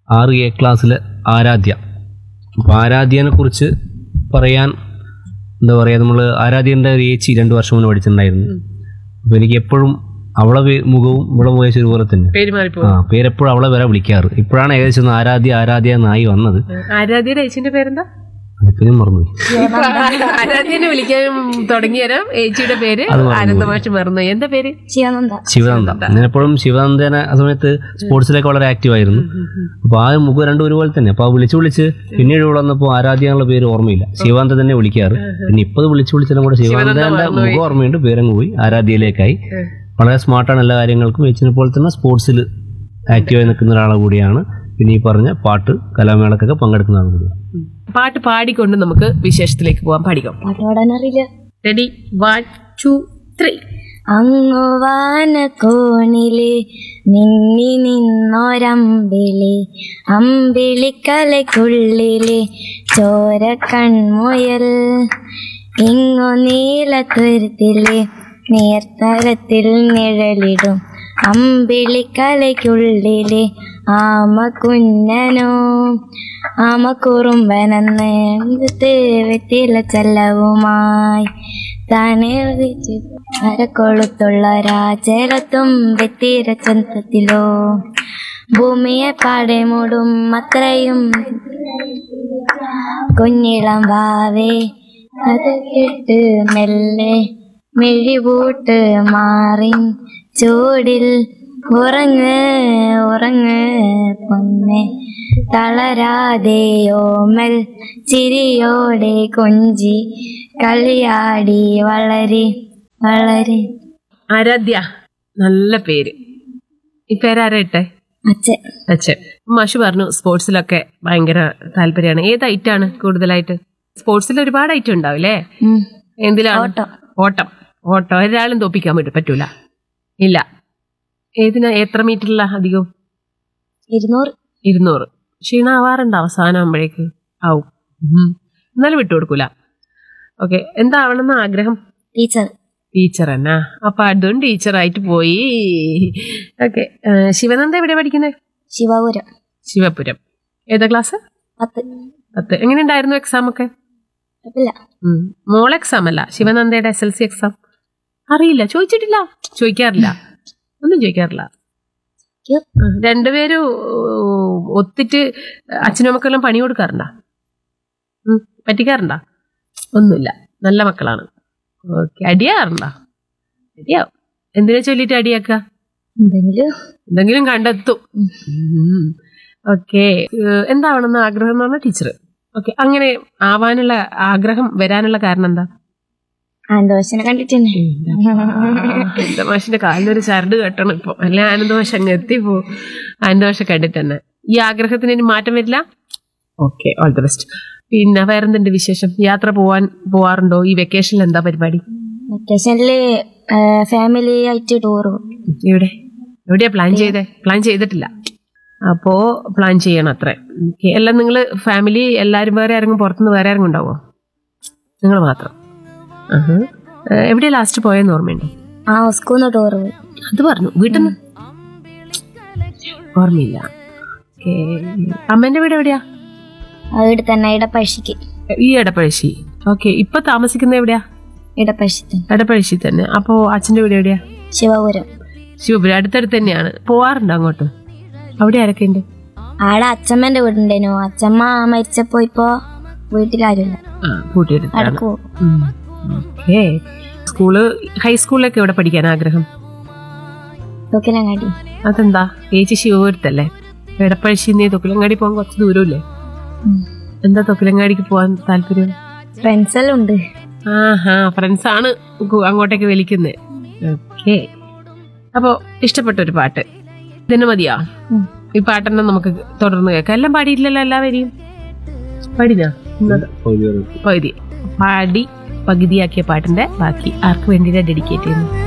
ആറ് എ ക്ലാസ്സിലെ ആരാധ്യ അപ്പോൾ ആരാധ്യനെ കുറിച്ച് പറയാൻ എന്താ പറയുക നമ്മൾ ആരാധ്യൻ്റെ ഒരു ഏച്ചി രണ്ട് വർഷം മുന്നേ പഠിച്ചിട്ടുണ്ടായിരുന്നു അപ്പോൾ എനിക്ക് എപ്പോഴും അവളെ പേ- മുഖവും ഇവിടെ മുഖേശം ഒരുപോലെ തന്നെ പേര് മാറിപ്പോ ആ പേരെപ്പോഴും അവളെ വരെ വിളിക്കാറ് ഇപ്പോഴാണ് ഏകദേശം ഒന്ന് ആരാധ്യ ആരാധ്യ എന്നായി വന്നത് ആരാധ്യയുടെ ഏച്ചിന്റെ പേരെന്താ അതിപ്പോ ഞാൻ മറന്നുപോയി ഇപ്പൊ ആരാധ്യനെ വിളിക്കാൻ തുടങ്ങിയരം ഏച്ചിയുടെ പേര് അത് മറന്നു ആനന്ദമാഷ് മറന്നു എന്താ പേര് ശിവാനന്ദ ശിവനന്ദ ഞാൻ എപ്പോഴും ശിവനന്ദനെ ആ സമയത്ത് സ്പോർട്സിലേക്ക് വളരെ ആക്റ്റീവ് ആയിരുന്നു അപ്പോൾ ആ മുഖം രണ്ടും ഒരുപോലെ തന്നെ അപ്പോൾ ആ വിളിച്ച് വിളിച്ച് പിന്നീട് ഇവിടെ വന്നപ്പോൾ ആരാധ്യ എന്നുള്ള പേര് ഓർമ്മയില്ല ശിവാനന്ദ തന്നെ വിളിക്കാറ് പിന്നെ ഇപ്പോൾ അത് വിളിച്ച് വിളിച്ചാലും കൂടെ ശിവാനന്ദന്റെ മുഖം ഓർമ്മയുണ്ട് പേരങ്ങ് പോയി ആരാധ്യയിലേക്കായി വളരെ സ്മാർട്ടാണ് എല്ലാ കാര്യങ്ങൾക്കും ഏച്ചിനെ പോലെ തന്നെ സ്പോർട്സിൽ ആക്റ്റീവായി നിൽക്കുന്ന ഒരാളെ കൂടിയാണ് പിന്നെ ഈ പറഞ്ഞ പാട്ട് കലാമേളക്കൊക്കെ പങ്കെടുക്കുന്ന ആൾ കൂടിയാണ് പാട്ട് പാടിക്കൊണ്ട് നമുക്ക് വിശേഷത്തിലേക്ക് പോവാം പഠിക്കാം പാട്ട് പാടാനറിയില്ല റെഡി വൺ ടു ത്രീ അങ്ങു വാനക്കോണില് നിന്നി നിന്നൊരമ്പിളി അമ്പിളിക്കലയ്ക്കുള്ളില് ചോര കൺമുയൽ ഇങ്ങു നീലത്തുരുത്തില് നേർത്തരത്തിൽ നിഴലിടും അമ്പിളിക്കലയ്ക്കുള്ളില് ആമ കുഞ്ഞനോ ആമ കുറുമ്പനെന്ന് വെത്തില ചെല്ലവുമായി താനെ ഉദിച്ച് അരക്കൊളുത്തുള്ള രാജലത്തും വെത്തിര ചന്തത്തിലോ ഭൂമിയെ പാടെ മൂടും അത്രയും കുഞ്ഞിളം വാവേ അത് കേട്ട് മെല്ലെ മിഴിപൂട്ട് മാറി ചൂടിൽ ഉറങ്ങ് ഉറങ്ങ് പൊന്നെ തളരാതെയോമൽ ചിരിയോടെ കൊഞ്ചി കളിയാടി വളരി വളരി ആരാധ്യ നല്ല പേര് ഈ പേരാരാ ഇട്ടെ അച്ഛൻ അച്ഛൻ മാഷ് പറഞ്ഞു സ്പോർട്സിലൊക്കെ ഭയങ്കര താല്പര്യമാണ് ഏത് ഐറ്റാണ് കൂടുതലായിട്ട് സ്പോർട്സിൽ ഒരുപാട് ഐറ്റം ഉണ്ടാവും അല്ലേ ഉം. എന്തിലാണ് ഓട്ടം. ഓട്ടം ഓട്ടം ഒരാളും തോപ്പിക്കാൻ പറ്റും പറ്റൂല ഇല്ല ഏതിനാ എത്ര മീറ്ററില അധികവും ഇരുന്നൂറ് ഇരുന്നൂറ് ക്ഷീണാവാറുണ്ട് അവസാനം ആകുമ്പോഴേക്ക് ആവും ഉം. എന്നാലും വിട്ടുകൊടുക്കൂല ഓക്കെ എന്താ ആവണമെന്ന് ആഗ്രഹം ടീച്ചർ ടീച്ചർ എന്നാ അപ്പൊ അതും ടീച്ചറായിട്ട് പോയി ഓക്കെ ശിവനന്ദ എവിടെ പഠിക്കുന്നത് ശിവപുരം ശിവപുരം ഏതാ ക്ലാസ് പത്ത് പത്ത് എങ്ങനെയുണ്ടായിരുന്നു എക്സാം ഒക്കെ കുഴപ്പമില്ല ഉം. മോൾ എക്സാം അല്ല ശിവനന്ദയുടെ എസ് എൽ സി എക്സാം അറിയില്ല ചോദിച്ചിട്ടില്ല ചോദിക്കാറില്ല ഒന്നും ചോദിക്കാറില്ല യ്യോ. ഉം. രണ്ടുപേരും ഉം, ഒത്തിട്ട് അച്ഛനും മക്കളെല്ലാം പണി കൊടുക്കാറുണ്ടോ ഉം. പറ്റിക്കാറുണ്ടോ ഒന്നുമില്ല നല്ല മക്കളാണ് ഓക്കെ അടിയാറുണ്ടോ അടിയാവും എന്തിനാ ചൊല്ലിട്ട് അടിയാക്കുക എന്തെങ്കിലും എന്തെങ്കിലും കണ്ടെത്തും ഓക്കെ എന്താവണമെന്ന് ആഗ്രഹം എന്ന് പറഞ്ഞ ടീച്ചർ ഓക്കെ അങ്ങനെ ആവാനുള്ള ആഗ്രഹം വരാനുള്ള കാരണം എന്താ ആന്തോഷനെ കണ്ടിട്ടുണ്ട് ആനന്ദമാഷിന്റെ കാലിലൊരു ചരട് കെട്ടണം ഇപ്പൊ അല്ലെ ആനന്ദമാഷ് അങ്ങ് എത്തിപ്പോ ആനന്ദമാഷ കണ്ടിട്ട് തന്നെ ഈ ആഗ്രഹത്തിന് ഇനി മാറ്റം വരില്ല ഓക്കെ ഓൾ ദി ബെസ്റ്റ് പിന്നെ വേറെന്തുണ്ട് വിശേഷം യാത്ര പോവാൻ പോവാറുണ്ടോ ഈ വെക്കേഷനിൽ എന്താ പരിപാടി വെക്കേഷനില് ഫാമിലി ആയിട്ട് ടൂർ എവിടെ എവിടെയാ പ്ലാൻ ചെയ്തേ പ്ലാൻ ചെയ്തിട്ടില്ല അപ്പോ പ്ലാൻ ചെയ്യണം അത്ര ഓക്കെ എല്ലാം നിങ്ങൾ ഫാമിലി എല്ലാവരും വേറെ ആരെങ്കിലും പുറത്തുനിന്ന് വേറെ ആരെങ്കിലും ഉണ്ടാവോ നിങ്ങൾ മാത്രം ആഹാ. ഏഹ്, എവിടെയാ ലാസ്റ്റ് പോയെന്ന് ഓർമ്മയുണ്ടോ ആ സ്കൂളിൽ ടൂർ പോയി അത് പറഞ്ഞു വീട്ടിൽ നിന്ന് ഓർമ്മയില്ല ഓക്കെ അമ്മേന്റെ വീട് എവിടെയാ അവിടെ തന്നെ ഇടപ്പഴശ്ശിക്ക് ഈ എടപ്പഴശ്ശി ഓക്കെ ഇപ്പൊ താമസിക്കുന്ന എവിടെയാ ഇടപ്പഴശ്ശി തന്നെ എടപ്പഴശ്ശി തന്നെ അപ്പോ അച്ഛന്റെ വീട് എവിടെയാ ശിവപുരം ശിവപുരം അടുത്തടുത്ത് തന്നെയാണ് പോവാറുണ്ട് അങ്ങോട്ട് അവിടെ ആരൊക്കെ ഉണ്ട് ആടെ അച്ഛമ്മന്റെ വീടുണ്ടേനു അച്ഛമ്മ മരിച്ചപ്പോ ഇപ്പൊ വീട്ടിലാരുമില്ല ആ കൂട്ടിയെടുത്താണ് അടക്ക് പോകും ഓക്കെ സ്കൂള് ഹൈസ്കൂളിലൊക്കെ എവിടെ പഠിക്കാൻ ആഗ്രഹം തോക്കിലങ്ങാടി അതെന്താ ചേച്ചി ശിവപുരത്തല്ലേ എടപ്പഴശ്ശിന്ന് തൊക്കിലങ്ങാടി പോകാൻ കുറച്ച് ദൂരമില്ലേ എന്താ തൊക്കിലങ്ങാടിക്ക് പോകാൻ താല്പര്യം ഫ്രണ്ട്സ് എല്ലാം ഉണ്ട് ആഹാ ഫ്രണ്ട്സ് ആണ് കു- അങ്ങോട്ടേക്ക് വലിക്കുന്നത് ഓക്കെ അപ്പോ ഇഷ്ടപ്പെട്ട ഒരു പാട്ട് ഇതിന് മതിയാ ഉം. ഈ പാട്ടെന്നെ നമുക്ക് തുടർന്ന് കേൾക്കാം എല്ലാം പാടിയിട്ടില്ലല്ലോ എല്ലാവരെയും പാടിനാ ഇന്നത് പകുതി പാടി പകുതിയാക്കിയ പാട്ടിന്റെ ബാക്കി ആർക്ക് വേണ്ടിയിട്ടാണ് ഡെഡിക്കേറ്റ് ചെയ്യുന്നത്